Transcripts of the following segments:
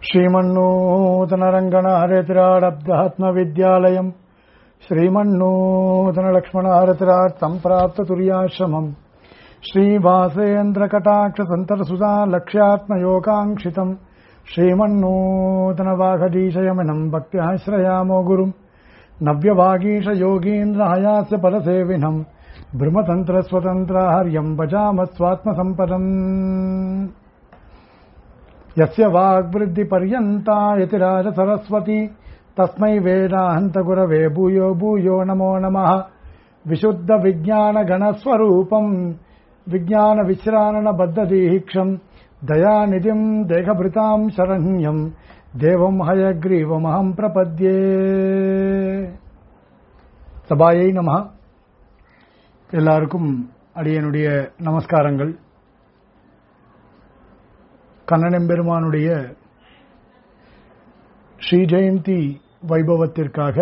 श्रीमन्नूतनरङ्गनाहरेतिराडब्धात्मविद्यालयम् श्रीमन्नूतनलक्ष्मणारतिराट् सम्प्राप्ततुर्याश्रमम् श्रीवासेन्द्रकटाक्षसन्तरसुधा लक्ष्यात्मयोगाङ्क्षितम् श्रीमन्नूतनवाघदीशयमिनम् भक्त्या श्रयामो गुरुम् नव्यवागीशयोगीन्द्रहयास्य पदसेविनम् ब्रह्मतन्त्रस्वतन्त्राहर्यम् भजामस्वात्मसम्पदम् यस्य वाग्वृद्धिपर्यन्ता यतिराज सरस्वती तस्मै वेदान्तगुरवे भूयो भूयो नमो नमः विशुद्धविज्ञानगणस्वरूपम् विज्ञानविश्राणबद्धदीक्षम् दयानिधिम् देहभृताम् शरण्यम् தேவம் ஹயக்ரீவமகம் பிரபத்யே சபாயை நம எல்லாருக்கும் அடியனுடைய நமஸ்காரங்கள் கண்ணனெம்பெருமானுடைய ஸ்ரீ ஜெயந்தி வைபவத்திற்காக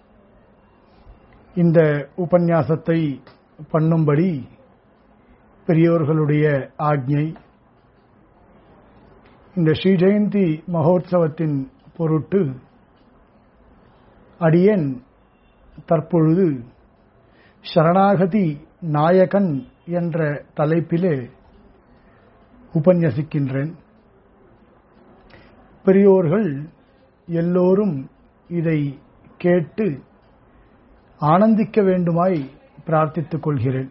இந்த உபன்யாசத்தை பண்ணும்படி பெரியோர்களுடைய ஆக்ஞை இந்த ஸ்ரீ ஜெயந்தி மகோத்சவத்தின் பொருட்டு அடியேன் தற்பொழுது சரணாகதி நாயகன் என்ற தலைப்பிலே உபன்யசிக்கின்றேன் பெரியோர்கள் எல்லோரும் இதை கேட்டு ஆனந்திக்க வேண்டுமாய் பிரார்த்தித்துக் கொள்கிறேன்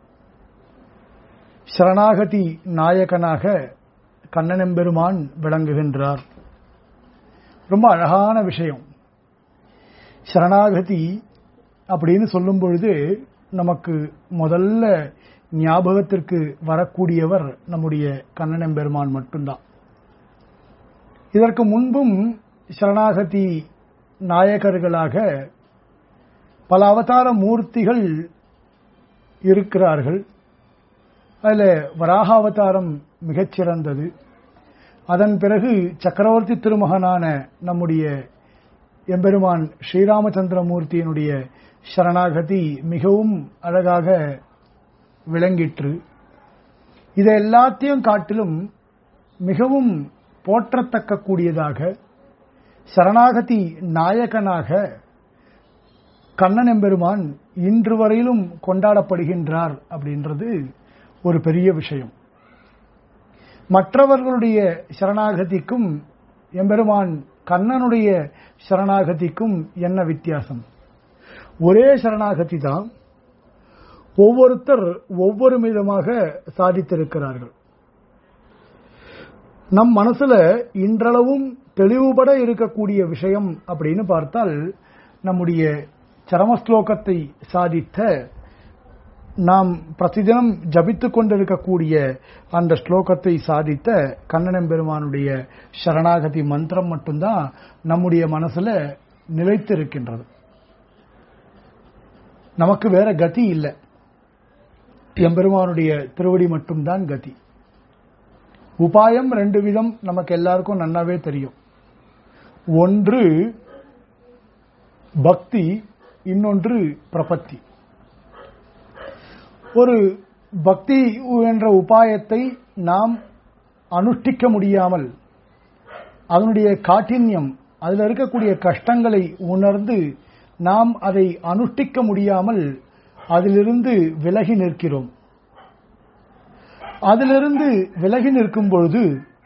சரணாகதி நாயகனாக கண்ணனெம்பெருமான் விளங்குகின்றார் ரொம்ப அழகான விஷயம் சரணாகதி அப்படின்னு சொல்லும் பொழுது நமக்கு முதல்ல ஞாபகத்திற்கு வரக்கூடியவர் நம்முடைய கண்ணனெம்பெருமான் மட்டும்தான் இதற்கு முன்பும் சரணாகதி நாயகர்களாக பல அவதார மூர்த்திகள் இருக்கிறார்கள் அதில் வராக அவதாரம் மிகச்சிறந்தது அதன் பிறகு சக்கரவர்த்தி திருமகனான நம்முடைய எம்பெருமான் ஸ்ரீராமச்சந்திரமூர்த்தியினுடைய சரணாகதி மிகவும் அழகாக விளங்கிற்று இதை எல்லாத்தையும் காட்டிலும் மிகவும் போற்றத்தக்க கூடியதாக சரணாகதி நாயகனாக கண்ணன் எம்பெருமான் இன்று வரையிலும் கொண்டாடப்படுகின்றார் அப்படின்றது ஒரு பெரிய விஷயம் மற்றவர்களுடைய சரணாகதிக்கும் எம்பெருமான் கண்ணனுடைய சரணாகதிக்கும் என்ன வித்தியாசம் ஒரே சரணாகதி தான் ஒவ்வொருத்தர் ஒவ்வொரு விதமாக சாதித்திருக்கிறார்கள் நம் மனசுல இன்றளவும் தெளிவுபட இருக்கக்கூடிய விஷயம் அப்படின்னு பார்த்தால் நம்முடைய சரமஸ்லோகத்தை சாதித்த நாம் பிரதிதினம் ஜபித்துக் கொண்டிருக்கக்கூடிய அந்த ஸ்லோகத்தை சாதித்த கண்ணனம் பெருமானுடைய சரணாகதி மந்திரம் மட்டும்தான் நம்முடைய மனசுல நிலைத்து இருக்கின்றது நமக்கு வேற கதி இல்லை எம்பெருமானுடைய திருவடி மட்டும்தான் கதி உபாயம் ரெண்டு விதம் நமக்கு எல்லாருக்கும் நன்னாவே தெரியும் ஒன்று பக்தி இன்னொன்று பிரபத்தி ஒரு பக்தி என்ற உபாயத்தை நாம் அனுஷ்டிக்க முடியாமல் அதனுடைய காட்டின்யம் அதில் இருக்கக்கூடிய கஷ்டங்களை உணர்ந்து நாம் அதை அனுஷ்டிக்க முடியாமல் அதிலிருந்து விலகி நிற்கிறோம் அதிலிருந்து விலகி நிற்கும் பொழுது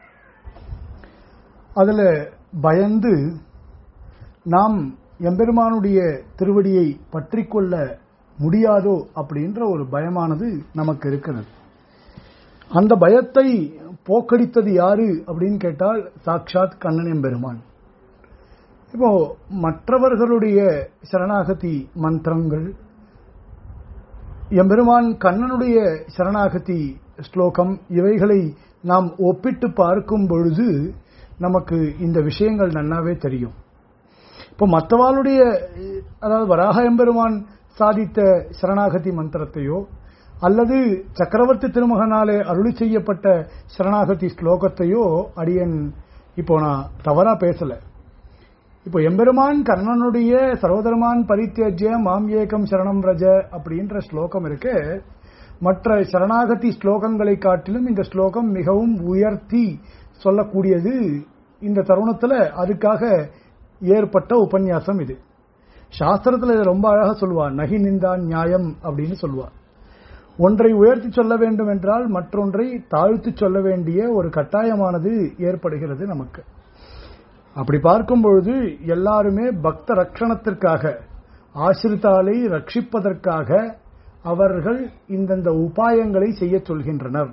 அதில் பயந்து நாம் எம்பெருமானுடைய திருவடியை பற்றிக்கொள்ள முடியாதோ அப்படின்ற ஒரு பயமானது நமக்கு இருக்கிறது அந்த பயத்தை போக்கடித்தது யாரு அப்படின்னு கேட்டால் சாட்சாத் கண்ணன் எம்பெருமான் இப்போ மற்றவர்களுடைய சரணாகதி மந்திரங்கள் எம்பெருமான் கண்ணனுடைய சரணாகதி ஸ்லோகம் இவைகளை நாம் ஒப்பிட்டு பார்க்கும் பொழுது நமக்கு இந்த விஷயங்கள் நன்னாவே தெரியும் இப்போ மற்றவாளுடைய அதாவது வராக எம்பெருமான் சாதித்த சரணாகதி மந்திரத்தையோ அல்லது சக்கரவர்த்தி திருமகனாலே அருளி செய்யப்பட்ட சரணாகதி ஸ்லோகத்தையோ அடியன் இப்போ நான் தவறா பேசல இப்போ எம்பெருமான் கர்ணனுடைய சரோதரமான் பரித்தியஜ்ய மாம் ஏகம் சரணம் ரஜ அப்படின்ற ஸ்லோகம் இருக்கு மற்ற சரணாகதி ஸ்லோகங்களை காட்டிலும் இந்த ஸ்லோகம் மிகவும் உயர்த்தி சொல்லக்கூடியது இந்த தருணத்துல அதுக்காக ஏற்பட்ட உபன்யாசம் இது சாஸ்திரத்துல இதை ரொம்ப அழகா சொல்லுவா நகி நிந்தான் நியாயம் அப்படின்னு சொல்லுவா ஒன்றை உயர்த்தி சொல்ல வேண்டும் என்றால் மற்றொன்றை தாழ்த்தி சொல்ல வேண்டிய ஒரு கட்டாயமானது ஏற்படுகிறது நமக்கு அப்படி பார்க்கும் பொழுது எல்லாருமே பக்த ரட்சணத்திற்காக ஆசிரித்தாலை ரட்சிப்பதற்காக அவர்கள் இந்தந்த உபாயங்களை செய்ய சொல்கின்றனர்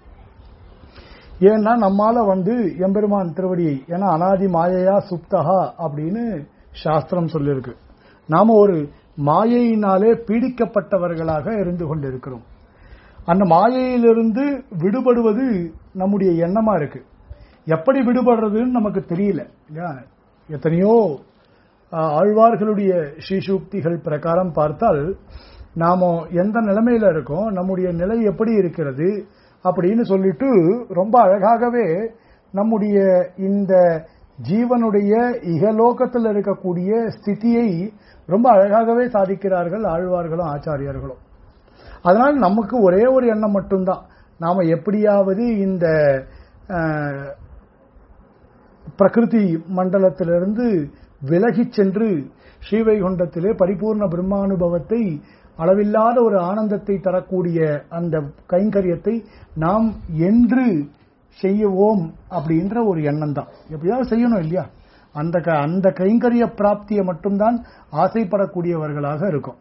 ஏன்னா நம்மால வந்து எம்பெருமான் திருவடியை ஏன்னா அனாதி மாயையா சுப்தகா அப்படின்னு சாஸ்திரம் சொல்லியிருக்கு நாம ஒரு மாயையினாலே பீடிக்கப்பட்டவர்களாக இருந்து கொண்டிருக்கிறோம் அந்த மாயையிலிருந்து விடுபடுவது நம்முடைய எண்ணமா இருக்கு எப்படி விடுபடுறதுன்னு நமக்கு தெரியல இல்லையா எத்தனையோ ஆஹ், ஆழ்வார்களுடைய ஸ்ரீசூக்திகள் பிரகாரம் பார்த்தால் நாம எந்த நிலைமையில இருக்கோம் நம்முடைய நிலை எப்படி இருக்கிறது அப்படின்னு சொல்லிட்டு ரொம்ப அழகாகவே நம்முடைய இந்த ஜீவனுடைய இகலோகத்தில் இருக்கக்கூடிய ஸ்திதியை ரொம்ப அழகாகவே சாதிக்கிறார்கள் ஆழ்வார்களும் ஆச்சாரியர்களும் அதனால் நமக்கு ஒரே ஒரு எண்ணம் மட்டும்தான் நாம எப்படியாவது இந்த அஹ், பிரகிருதி மண்டலத்திலிருந்து விலகிச் சென்று ஸ்ரீவைகுண்டத்திலே பரிபூர்ண பிரம்மானுபவத்தை அளவில்லாத ஒரு ஆனந்தத்தை தரக்கூடிய அந்த கைங்கரியத்தை நாம் என்று செய்யவோம் அப்படின்ற ஒரு எண்ணம் தான் எப்படியாவது செய்யணும் இல்லையா அந்த க- அந்த கைங்கரிய பிராப்தியை மட்டும்தான் ஆசைப்படக்கூடியவர்களாக இருக்கும்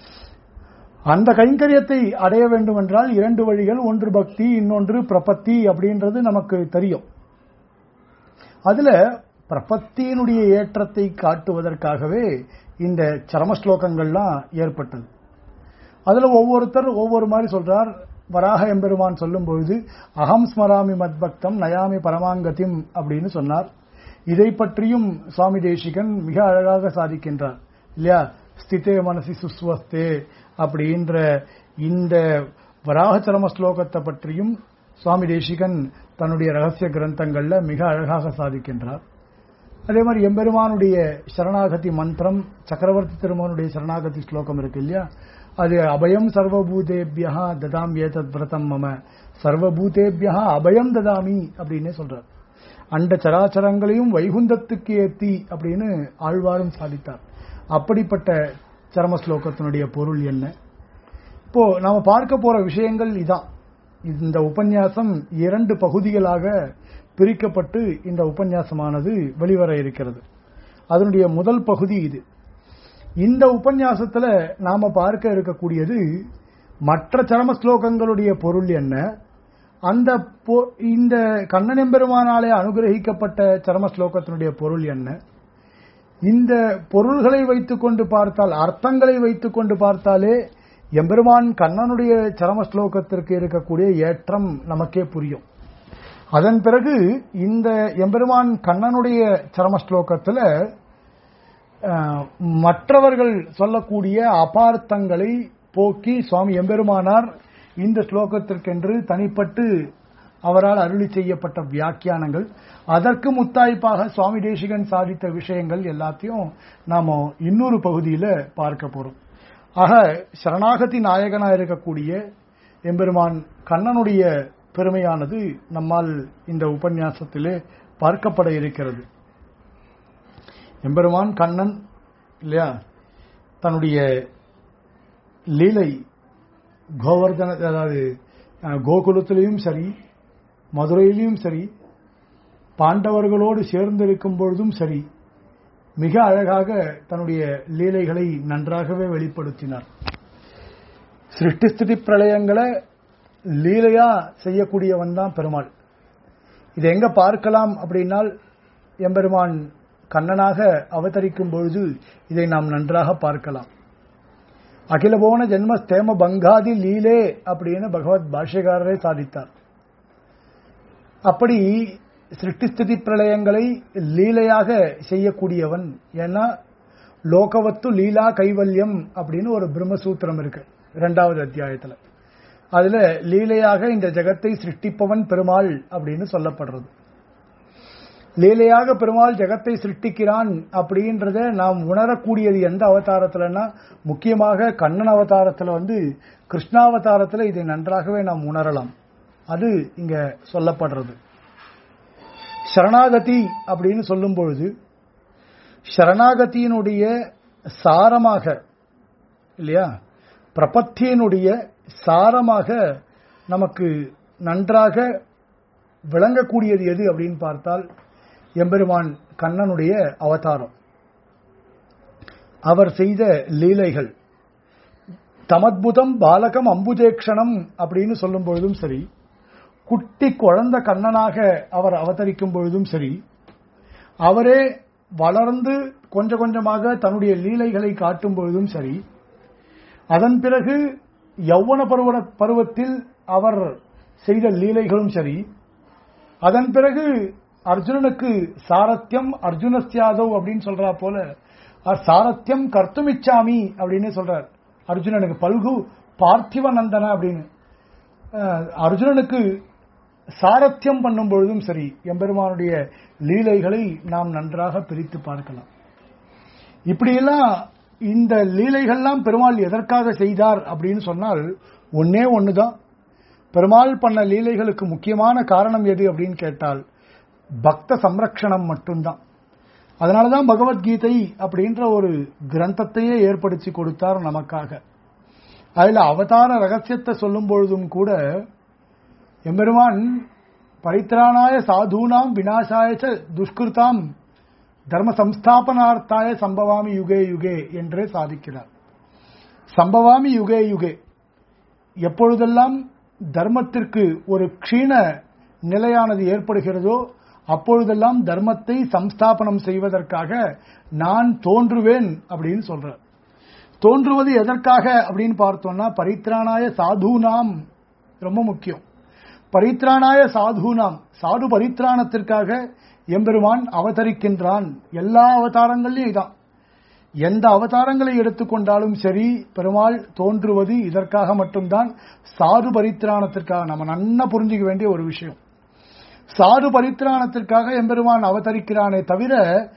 அந்த கைங்கரியத்தை அடைய வேண்டும் என்றால் இரண்டு வழிகள் ஒன்று பக்தி இன்னொன்று பிரபத்தி அப்படின்றது நமக்கு தெரியும் அதுல பிரபத்தியினுடைய ஏற்றத்தை காட்டுவதற்காகவே இந்த சரம ஸ்லோகங்கள்லாம் ஏற்பட்டது அதுல ஒவ்வொருத்தர் ஒவ்வொரு மாதிரி சொல்றார் வராக எம்பெருமான் சொல்லும் பொழுது அகம் ஸ்மராமி மத்பக்தம் நயாமி பரமாங்கதிம் அப்படின்னு சொன்னார் இதை பற்றியும் சுவாமி தேசிகன் மிக அழகாக சாதிக்கின்றார் இல்லையா ஸ்திதே மனசி சுஸ்வஸ்தே அப்படின்ற இந்த வராகச்சரம ஸ்லோகத்தை பற்றியும் சுவாமி தேசிகன் தன்னுடைய ரகசிய கிரந்தங்கள்ல மிக அழகாக சாதிக்கின்றார் அதே மாதிரி எம்பெருமானுடைய சரணாகதி மந்திரம் சக்கரவர்த்தி திருமகனுடைய சரணாகதி ஸ்லோகம் இருக்கு இல்லையா அது அபயம் சர்வபூதேபியா ததாம் ஏதத் விரதம் மம சர்வபூதேபியா அபயம் ததாமி அப்படின்னே சொல்றார் அண்ட சராச்சரங்களையும் வைகுந்தத்துக்கு ஏத்தி அப்படின்னு ஆழ்வாரும் சாதித்தார் அப்படிப்பட்ட சரம ஸ்லோகத்தினுடைய பொருள் என்ன இப்போ நாம பார்க்க போற விஷயங்கள் இதான் இந்த உபன்யாசம் இரண்டு பகுதிகளாக பிரிக்கப்பட்டு இந்த உபன்யாசமானது வெளிவர இருக்கிறது அதனுடைய முதல் பகுதி இது இந்த உபன்யாசத்துல நாம பார்க்க இருக்கக்கூடியது மற்ற சரம ஸ்லோகங்களுடைய பொருள் என்ன அந்த பொ- இந்த கண்ணன் பெருமானாலே அனுகிரகிக்கப்பட்ட சரம ஸ்லோகத்தினுடைய பொருள் என்ன இந்த பொருள்களை வைத்துக்கொண்டு பார்த்தால் அர்த்தங்களை வைத்துக்கொண்டு பார்த்தாலே எம்பெருமான் கண்ணனுடைய சரம ஸ்லோகத்திற்கு இருக்கக்கூடிய ஏற்றம் நமக்கே புரியும் அதன் பிறகு இந்த எம்பெருமான் கண்ணனுடைய சரம ஸ்லோகத்துல அஹ், மற்றவர்கள் சொல்லக்கூடிய அபார்த்தங்களை போக்கி சுவாமி எம்பெருமானார் இந்த ஸ்லோகத்திற்கென்று தனிப்பட்டு அவரால் அருளி செய்யப்பட்ட வியாக்கியானங்கள் அதற்கு முத்தாய்ப்பாக சுவாமி தேசிகன் சாதித்த விஷயங்கள் எல்லாத்தையும் நாம இன்னொரு பகுதியில பார்க்க போறோம் ஆக சரணாகதி நாயகனா இருக்கக்கூடிய எம்பெருமான் கண்ணனுடைய பெருமையானது நம்மால் இந்த உபன்யாசத்திலே பார்க்கப்பட இருக்கிறது எம்பெருமான் கண்ணன் இல்லையா தன்னுடைய லீலை கோவர்தன அதாவது அஹ், கோகுலத்திலையும் சரி மதுரையிலையும் சரி பாண்டவர்களோடு சேர்ந்திருக்கும் பொழுதும் சரி மிக அழகாக தன்னுடைய லீலைகளை நன்றாகவே வெளிப்படுத்தினார் சிருஷ்டிஸ்திதி பிரளயங்களை லீலையா செய்யக்கூடியவன் தான் பெருமாள் இதை எங்க பார்க்கலாம் அப்படின்னால் எம்பெருமான் கண்ணனாக அவதரிக்கும் பொழுது இதை நாம் நன்றாக பார்க்கலாம் அகில போன ஜென்ம ஸ்தேம பங்காதி லீலே அப்படின்னு பகவத் பாஷ்யகாரரே சாதித்தார் அப்படி சிருஷ்டிஸ்திதி பிரளயங்களை லீலையாக செய்யக்கூடியவன் ஏன்னா லோகவத்து லீலா கைவல்யம் அப்படின்னு ஒரு பிரம்மசூத்திரம் இருக்கு இரண்டாவது அத்தியாயத்துல அதுல லீலையாக இந்த ஜெகத்தை சிருஷ்டிப்பவன் பெருமாள் அப்படின்னு சொல்லப்படுறது லீலையாக பெருமாள் ஜெகத்தை சிருஷ்டிக்கிறான் அப்படின்றத நாம் உணரக்கூடியது எந்த அவதாரத்துலன்னா முக்கியமாக கண்ணன் அவதாரத்துல வந்து கிருஷ்ணாவதாரத்துல இதை நன்றாகவே நாம் உணரலாம் அது இங்க சொல்லப்படுறது சரணாகதி அப்படின்னு சொல்லும் பொழுது சரணாகதியினுடைய சாரமாக இல்லையா பிரபத்தியினுடைய சாரமாக நமக்கு நன்றாக விளங்கக்கூடியது எது அப்படின்னு பார்த்தால் எம்பெருமான் கண்ணனுடைய அவதாரம் அவர் செய்த லீலைகள் தமத்புதம் பாலகம் அம்புஜேக்ஷணம் அப்படின்னு சொல்லும் பொழுதும் சரி குட்டி குழந்த கண்ணனாக அவர் அவதரிக்கும் பொழுதும் சரி அவரே வளர்ந்து கொஞ்சம் கொஞ்சமாக தன்னுடைய லீலைகளை காட்டும் பொழுதும் சரி அதன் பிறகு யௌவன பருவ பருவத்தில் அவர் செய்த லீலைகளும் சரி அதன் பிறகு அர்ஜுனனுக்கு சாரத்தியம் அர்ஜுனஸ்யாதவ் அப்படின்னு சொல்றா போல அஹ், சாரத்தியம் கர்த்துமிச்சாமி அப்படின்னு சொல்றார் அர்ஜுனனுக்கு பல்கு பார்த்திவ நந்தன அப்படின்னு அஹ், அர்ஜுனனுக்கு சாரத்தியம் பண்ணும் பொழுதும் சரி எம்பெருமானுடைய லீலைகளை நாம் நன்றாக பிரித்து பார்க்கலாம் இப்படியெல்லாம் இந்த லீலைகள்லாம் பெருமாள் எதற்காக செய்தார் அப்படின்னு சொன்னால் ஒன்னே ஒண்ணுதான் பெருமாள் பண்ண லீலைகளுக்கு முக்கியமான காரணம் எது அப்படின்னு கேட்டால் பக்த சம்ரக்ஷணம் மட்டும்தான் அதனாலதான் பகவத்கீதை அப்படின்ற ஒரு கிரந்தத்தையே ஏற்படுத்தி கொடுத்தார் நமக்காக அதுல அவதார ரகசியத்தை சொல்லும் பொழுதும் கூட எம்பெருமான் பரித்ராணாய சாதூனாம் விநாசாய ச துஷ்கிருதாம் தர்ம சம்ஸ்தாபனார்த்தாய சம்பவாமி யுகே யுகே என்றே சாதிக்கிறார் சம்பவாமி யுகே யுகே எப்பொழுதெல்லாம் தர்மத்திற்கு ஒரு க்ஷீண நிலையானது ஏற்படுகிறதோ அப்பொழுதெல்லாம் தர்மத்தை சம்ஸ்தாபனம் செய்வதற்காக நான் தோன்றுவேன் அப்படின்னு சொல்றார் தோன்றுவது எதற்காக அப்படின்னு பார்த்தோம்னா பரித்ராணாய சாதுனாம் ரொம்ப முக்கியம் பரித்ராணாய சாதுனாம் சாது பரித்ராணத்திற்காக எம்பெருமான் அவதரிக்கின்றான் எல்லா அவதாரங்கள்லயும் இதான் எந்த அவதாரங்களை எடுத்துக்கொண்டாலும் சரி பெருமாள் தோன்றுவது இதற்காக மட்டும்தான் சாது பரித்ராணத்திற்காக நம்ம நன்னா புரிஞ்சுக்க வேண்டிய ஒரு விஷயம் சாது பரித்ராணத்திற்காக எம்பெருமான் அவதரிக்கிறானே தவிர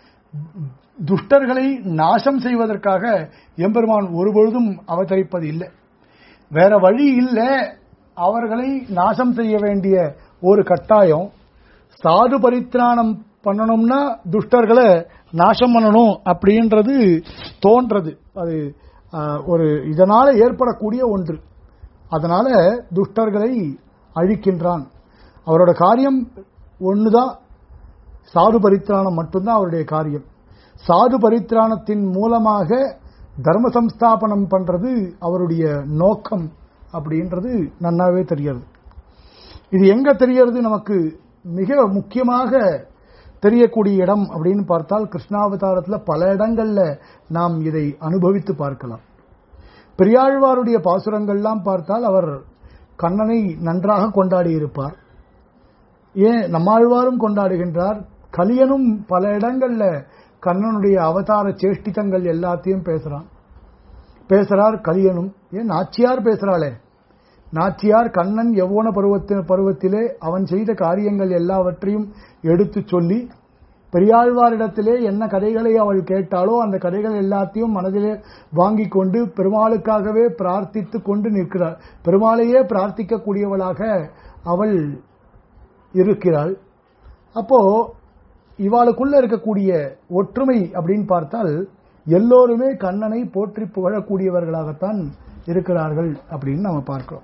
துஷ்டர்களை நாசம் செய்வதற்காக எம்பெருமான் ஒருபொழுதும் அவதரிப்பது இல்லை வேற வழி இல்லை அவர்களை நாசம் செய்ய வேண்டிய ஒரு கட்டாயம் சாது பரித்ராணம் பண்ணணும்னா துஷ்டர்களை நாசம் பண்ணணும் அப்படின்றது தோன்றது அது ஆஹ், ஒரு இதனால ஏற்படக்கூடிய ஒன்று அதனால துஷ்டர்களை அழிக்கின்றான் அவரோட காரியம் ஒண்ணுதான் சாது பரித்ராணம் மட்டும்தான் அவருடைய காரியம் சாது பரித்ராணத்தின் மூலமாக தர்ம சம்ஸ்தாபனம் பண்றது அவருடைய நோக்கம் அப்படின்றது நன்னாவே தெரிகிறது இது எங்க தெரியறது நமக்கு மிக முக்கியமாக தெரியக்கூடிய இடம் அப்படின்னு பார்த்தால் கிருஷ்ணாவதாரத்துல பல இடங்கள்ல நாம் இதை அனுபவித்து பார்க்கலாம் பெரியாழ்வாருடைய பாசுரங்கள்லாம் பார்த்தால் அவர் கண்ணனை நன்றாக கொண்டாடி இருப்பார் ஏன் நம்மாழ்வாரும் கொண்டாடுகின்றார் கலியனும் பல இடங்கள்ல கண்ணனுடைய அவதார சேஷ்டிதங்கள் எல்லாத்தையும் பேசுறான் பேசுறார் கலியனும் ஏன் நாச்சியார் பேசுறாளே நாச்சியார் கண்ணன் யௌவன பருவத்தின் பருவத்திலே அவன் செய்த காரியங்கள் எல்லாவற்றையும் எடுத்துச் சொல்லி பெரியாழ்வாரிடத்திலே என்ன கதைகளை அவள் கேட்டாளோ அந்த கதைகள் எல்லாத்தையும் மனதிலே வாங்கிக் கொண்டு பெருமாளுக்காகவே பிரார்த்தித்து கொண்டு நிற்கிறாள் பெருமாளையே பிரார்த்திக்கக்கூடியவளாக அவள் இருக்கிறாள் அப்போ இவாளுக்குள்ள இருக்கக்கூடிய ஒற்றுமை அப்படின்னு பார்த்தால் எல்லோருமே கண்ணனை போற்றி புகழக்கூடியவர்களாகத்தான் இருக்கிறார்கள் அப்படின்னு நம்ம பார்க்கிறோம்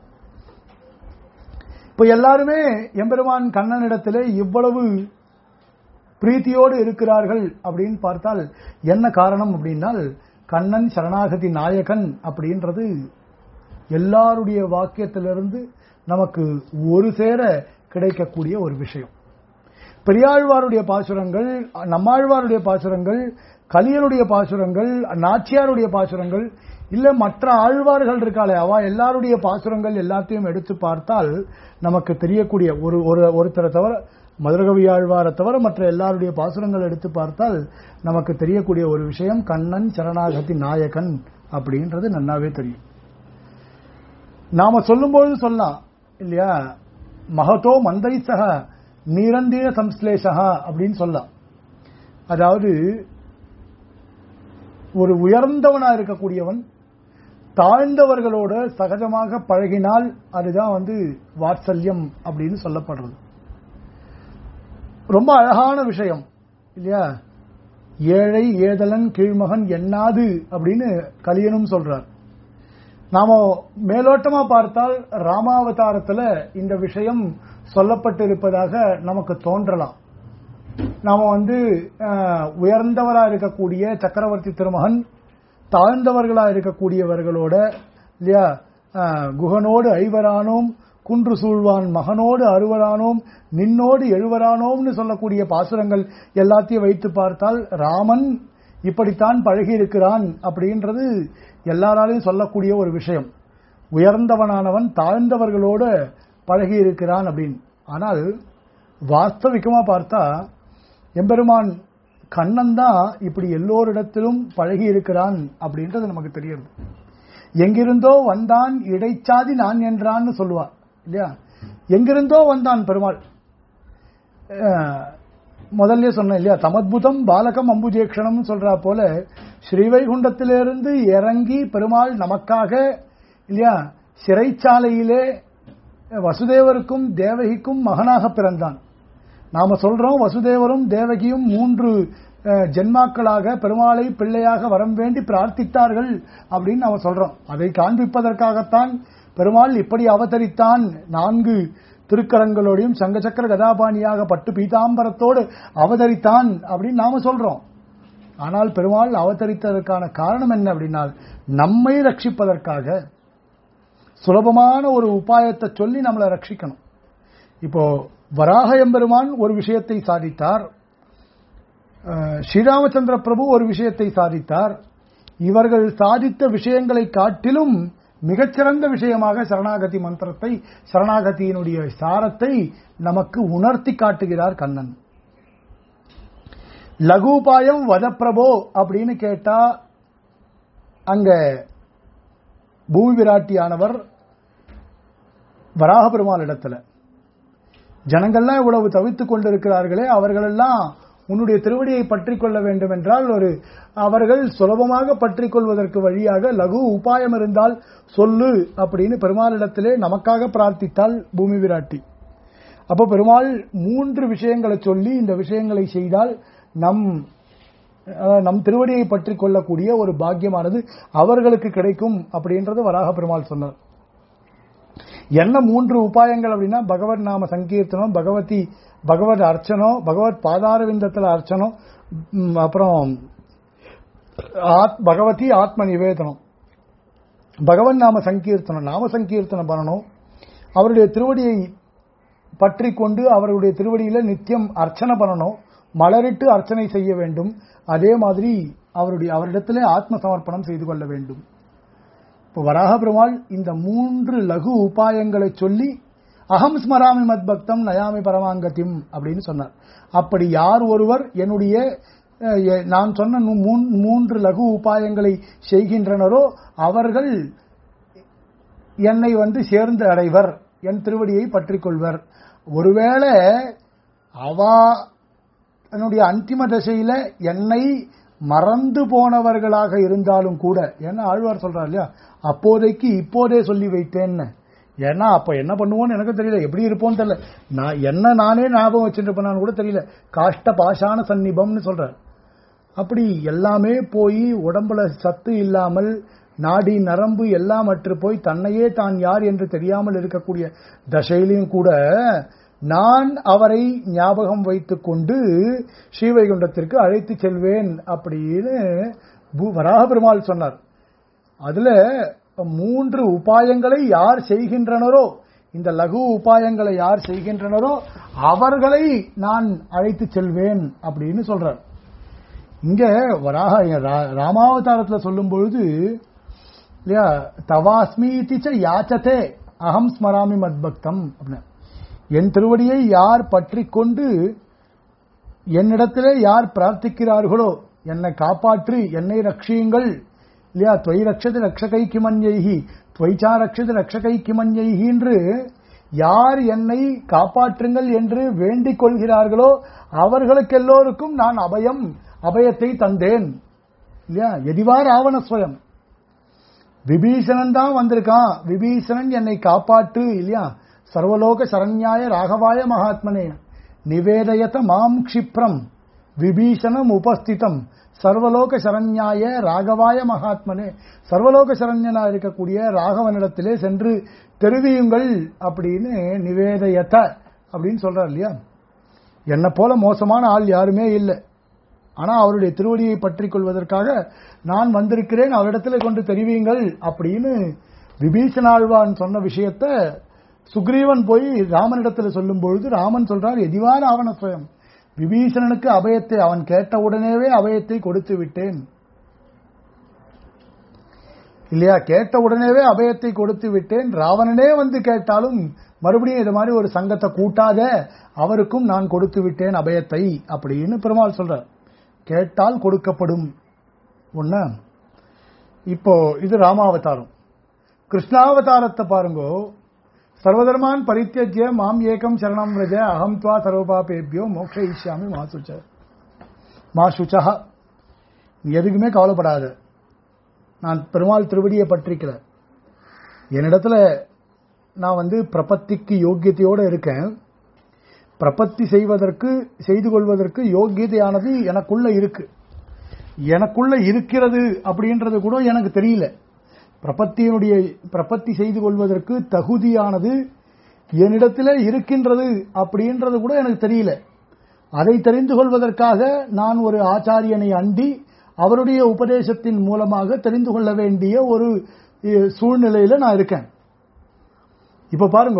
இப்ப எல்லாருமே எம்பெருமான் கண்ணனிடத்திலே இவ்வளவு பிரீத்தியோடு இருக்கிறார்கள் அப்படின்னு பார்த்தால் என்ன காரணம் அப்படின்னால் கண்ணன் சரணாகதி நாயகன் அப்படின்றது எல்லாருடைய வாக்கியத்திலிருந்து நமக்கு ஒரு சேர கிடைக்கக்கூடிய ஒரு விஷயம் பெரியாழ்வாருடைய பாசுரங்கள் நம்மாழ்வாருடைய பாசுரங்கள் கலியனுடைய பாசுரங்கள் நாச்சியாருடைய பாசுரங்கள் இல்ல மற்ற ஆழ்வார்கள் இருக்காளே அவ எல்லாருடைய பாசுரங்கள் எல்லாத்தையும் எடுத்து பார்த்தால் நமக்கு தெரியக்கூடிய ஒரு ஒரு ஒருத்தரை தவிர மதுரகவி ஆழ்வாரை தவிர மற்ற எல்லாருடைய பாசுரங்கள் எடுத்து பார்த்தால் நமக்கு தெரியக்கூடிய ஒரு விஷயம் கண்ணன் சரணாகதி நாயகன் அப்படின்றது நன்னாவே தெரியும் நாம சொல்லும்போது சொல்லலாம் இல்லையா மகதோ மந்தை சக நிரந்தீர சம்ஸ்லேஷா அப்படின்னு சொல்லலாம் அதாவது ஒரு உயர்ந்தவனா இருக்கக்கூடியவன் தாழ்ந்தவர்களோட சகஜமாக பழகினால் அதுதான் வந்து வாத்சல்யம் அப்படின்னு சொல்லப்படுறது ரொம்ப அழகான விஷயம் இல்லையா ஏழை ஏதலன் கீழ்மகன் எண்ணாது அப்படின்னு கலியனும் சொல்றார் நாம மேலோட்டமா பார்த்தால் ராமாவதாரத்துல இந்த விஷயம் சொல்லப்பட்டிருப்பதாக நமக்கு தோன்றலாம் நாம வந்து அஹ், உயர்ந்தவரா இருக்கக்கூடிய சக்கரவர்த்தி திருமகன் தாழ்ந்தவர்களா இருக்கக்கூடியவர்களோட இல்லையா அஹ், குகனோடு ஐவரானோம் குன்று சூழ்வான் மகனோடு அறுவரானோம் நின்னோடு எழுவரானோம்னு சொல்லக்கூடிய பாசுரங்கள் எல்லாத்தையும் வைத்து பார்த்தால் ராமன் இப்படித்தான் பழகி இருக்கிறான் அப்படின்றது எல்லாராலையும் சொல்லக்கூடிய ஒரு விஷயம் உயர்ந்தவனானவன் தாழ்ந்தவர்களோடு பழகி இருக்கிறான் அப்படின்னு ஆனால் வாஸ்தவிகமா பார்த்தா எம்பெருமான் கண்ணன் தான் இப்படி எல்லோரிடத்திலும் பழகி இருக்கிறான் அப்படின்றது நமக்கு தெரியுது எங்கிருந்தோ வந்தான் இடைச்சாதி நான் என்றான்னு சொல்லுவா இல்லையா எங்கிருந்தோ வந்தான் பெருமாள் அஹ், முதல்ல சொன்னேன் இல்லையா தமத்புதம் பாலகம் அம்புஜேக்ஷணம் சொல்றா போல ஸ்ரீவைகுண்டத்திலிருந்து இறங்கி பெருமாள் நமக்காக இல்லையா சிறைச்சாலையிலே வசுதேவருக்கும் தேவகிக்கும் மகனாக பிறந்தான் நாம சொல்றோம் வசுதேவரும் தேவகியும் மூன்று அஹ், ஜென்மாக்களாக பெருமாளை பிள்ளையாக வரம் வேண்டி பிரார்த்தித்தார்கள் அப்படின்னு நாம சொல்றோம் அதை காண்பிப்பதற்காகத்தான் பெருமாள் இப்படி அவதரித்தான் நான்கு திருக்கரங்களோடையும் சங்கச்சக்கர கதாபாணியாக பட்டு பீதாம்பரத்தோடு அவதரித்தான் அப்படின்னு நாம சொல்றோம் ஆனால் பெருமாள் அவதரித்ததற்கான காரணம் என்ன அப்படின்னா நம்மை ரட்சிப்பதற்காக சுலபமான ஒரு உபாயத்தை சொல்லி நம்மளை ரட்சிக்கணும் இப்போ வராக எம்பெருமான் ஒரு விஷயத்தை சாதித்தார் அஹ், ஸ்ரீராமச்சந்திர பிரபு ஒரு விஷயத்தை சாதித்தார் இவர்கள் சாதித்த விஷயங்களை காட்டிலும் மிகச்சிறந்த விஷயமாக சரணாகதி மந்திரத்தை சரணாகதியினுடைய சாரத்தை நமக்கு உணர்த்தி காட்டுகிறார் கண்ணன் லகுபாயம் வதப்பிரபோ அப்படின்னு கேட்டா அங்க பூமி விராட்டியானவர் வராக பெருமாள் இடத்துல ஜனங்கள்லாம் இவ்வளவு தவித்துக் கொண்டிருக்கிறார்களே அவர்களெல்லாம் உன்னுடைய திருவடியை பற்றிக் கொள்ள வேண்டும் என்றால் ஒரு அவர்கள் சுலபமாக பற்றிக் கொள்வதற்கு வழியாக லகு உபாயம் இருந்தால் சொல்லு அப்படின்னு பெருமாளிடத்திலே நமக்காக பிரார்த்தித்தால் பூமி விராட்டி அப்போ பெருமாள் மூன்று விஷயங்களை சொல்லி இந்த விஷயங்களை செய்தால் நம் அஹ், நம் திருவடியை பற்றிக் கொள்ளக்கூடிய ஒரு பாக்கியமானது அவர்களுக்கு கிடைக்கும் அப்படின்றது வராக பெருமாள் சொன்னார் என்ன மூன்று உபாயங்கள் அப்படின்னா பகவத் நாம சங்கீர்த்தனம் பகவதி பகவத் அர்ச்சனம் பகவத் பாதாரவிந்தத்தில் அர்ச்சனம் ம், அப்புறம் ஆத்- பகவதி ஆத்ம நிவேதனம் பகவன் நாம சங்கீர்த்தனம் நாம சங்கீர்த்தனம் பண்ணணும் அவருடைய திருவடியை பற்றி கொண்டு அவருடைய திருவடியில நித்தியம் அர்ச்சனை பண்ணணும் மலரிட்டு அர்ச்சனை செய்ய வேண்டும் அதே மாதிரி அவருடைய அவரிடத்திலே ஆத்ம சமர்ப்பணம் செய்து கொள்ள வேண்டும் இப்போ வராக பெருமாள் இந்த மூன்று லகு உபாயங்களை சொல்லி அகம் ஸ்மராமி மத் பக்தம் நயாமி பரமாங்கத்திம் அப்படின்னு சொன்னார் அப்படி யார் ஒருவர் என்னுடைய அஹ், எ- நான் சொன்ன நூ- மூன்- மூன்று லகு உபாயங்களை செய்கின்றனரோ அவர்கள் என்னை வந்து சேர்ந்து அடைவர் என் திருவடியை பற்றிக் கொள்வர் ஒருவேளை அவா என்னுடைய அந்திம தசையில என்னை மறந்து போனவர்களாக இருந்தாலும் கூட ஏன்னா ஆழ்வார் சொல்றார் இல்லையா அப்போதைக்கு இப்போதே சொல்லி வைத்தேன்னு ஏன்னா அப்ப என்ன பண்ணுவோன்னு எனக்கு தெரியல எப்படி இருப்போம்னு தெரியல நான் என்ன நானே ஞாபகம் வச்சுட்டு கூட தெரியல காஷ்ட பாஷான சந்நிபம்னு சொல்றார் அப்படி எல்லாமே போய் உடம்புல சத்து இல்லாமல் நாடி நரம்பு எல்லாம் அற்று போய் தன்னையே தான் யார் என்று தெரியாமல் இருக்கக்கூடிய தசையிலையும் கூட நான் அவரை ஞாபகம் வைத்துக் கொண்டு ஸ்ரீவைகுண்டத்திற்கு அழைத்து செல்வேன் அப்படின்னு பூ- வராக பெருமாள் சொன்னார் அதுல மூன்று உபாயங்களை யார் செய்கின்றனரோ இந்த லகு உபாயங்களை யார் செய்கின்றனரோ அவர்களை நான் அழைத்து செல்வேன் அப்படின்னு சொல்றார் இங்க வராக ரா- ராமாவதாரத்துல சொல்லும் பொழுது இல்லையா தவாஸ்மீதி ச யாச்சதே அகம் ஸ்மராமி மத்பக்தம் அப்படின்னு என் திருவடியை யார் பற்றி கொண்டு என்னிடத்திலே யார் பிரார்த்திக்கிறார்களோ என்னை காப்பாற்றி என்னை ரட்சியுங்கள் இல்லையா துவை ரக்ஷது ரக்ஷகை கிமஞ்சைகி துவைச்சா ரக்ஷது ரக்ஷகை கிமஞ்சைகி என்று யார் என்னை காப்பாற்றுங்கள் என்று வேண்டிக் கொள்கிறார்களோ அவர்களுக்கு எல்லோருக்கும் நான் அபயம் அபயத்தை தந்தேன் இல்லையா எதிவா ராவண ஸ்வயம் விபீஷணன் தான் வந்திருக்கான் விபீஷணன் என்னை காப்பாற்று இல்லையா சர்வலோக சரண்யாய ராகவாய மகாத்மனே நிவேதயத மாம் க்ஷிப்ரம் விபீஷணம் உபஸ்திதம் சர்வலோக சரண்யாய ராகவாய மகாத்மனே சர்வலோக சரண்யனா இருக்கக்கூடிய ராகவனிடத்திலே சென்று தெரிவியுங்கள் அப்படின்னு நிவேதயத அப்படின்னு சொல்றார் இல்லையா என்னை போல மோசமான ஆள் யாருமே இல்லை ஆனா அவருடைய திருவடியை பற்றிக் கொள்வதற்காக நான் வந்திருக்கிறேன் அவரிடத்துல கொண்டு தெரிவியுங்கள் அப்படின்னு விபீஷணாழ்வான் சொன்ன விஷயத்த சுக்ரீவன் போய் ராமனிடத்துல சொல்லும் பொழுது ராமன் சொல்றார் எதிவான ஆவண சுயம் விபீஷணனுக்கு அபயத்தை அவன் கேட்ட உடனேவே அபயத்தை கொடுத்து விட்டேன் இல்லையா கேட்ட உடனேவே அபயத்தை கொடுத்து விட்டேன் ராவணனே வந்து கேட்டாலும் மறுபடியும் இது மாதிரி ஒரு சங்கத்தை கூட்டாத அவருக்கும் நான் கொடுத்து விட்டேன் அபயத்தை அப்படின்னு பெருமாள் சொல்றார் கேட்டால் கொடுக்கப்படும் ஒண்ணு இப்போ இது ராமாவதாரம் கிருஷ்ணாவதாரத்தை பாருங்கோ சர்வதர்மான் பரித்தியஜ்ய மாம் ஏகம் சரணம் ரஜ அகம் துவா சர்வபாபேபியோ மோக்ஷயிஷ்யாமி மாசுச்ச மாசுச்சா நீ எதுக்குமே கவலைப்படாத நான் பெருமாள் திருவடியை பற்றிக்கிறேன் என்னிடத்துல நான் வந்து பிரபத்திக்கு யோக்கியத்தையோட இருக்கேன் பிரபத்தி செய்வதற்கு செய்து கொள்வதற்கு யோக்கியதையானது எனக்குள்ள இருக்கு எனக்குள்ள இருக்கிறது அப்படின்றது கூட எனக்கு தெரியல பிரபத்தியினுடைய பிரபத்தி செய்து கொள்வதற்கு தகுதியானது என்னிடத்தில் இருக்கின்றது அப்படின்றது கூட எனக்கு தெரியல அதை தெரிந்து கொள்வதற்காக நான் ஒரு ஆச்சாரியனை அண்டி அவருடைய உபதேசத்தின் மூலமாக தெரிந்து கொள்ள வேண்டிய ஒரு அஹ், சூழ்நிலையில நான் இருக்கேன் இப்ப பாருங்க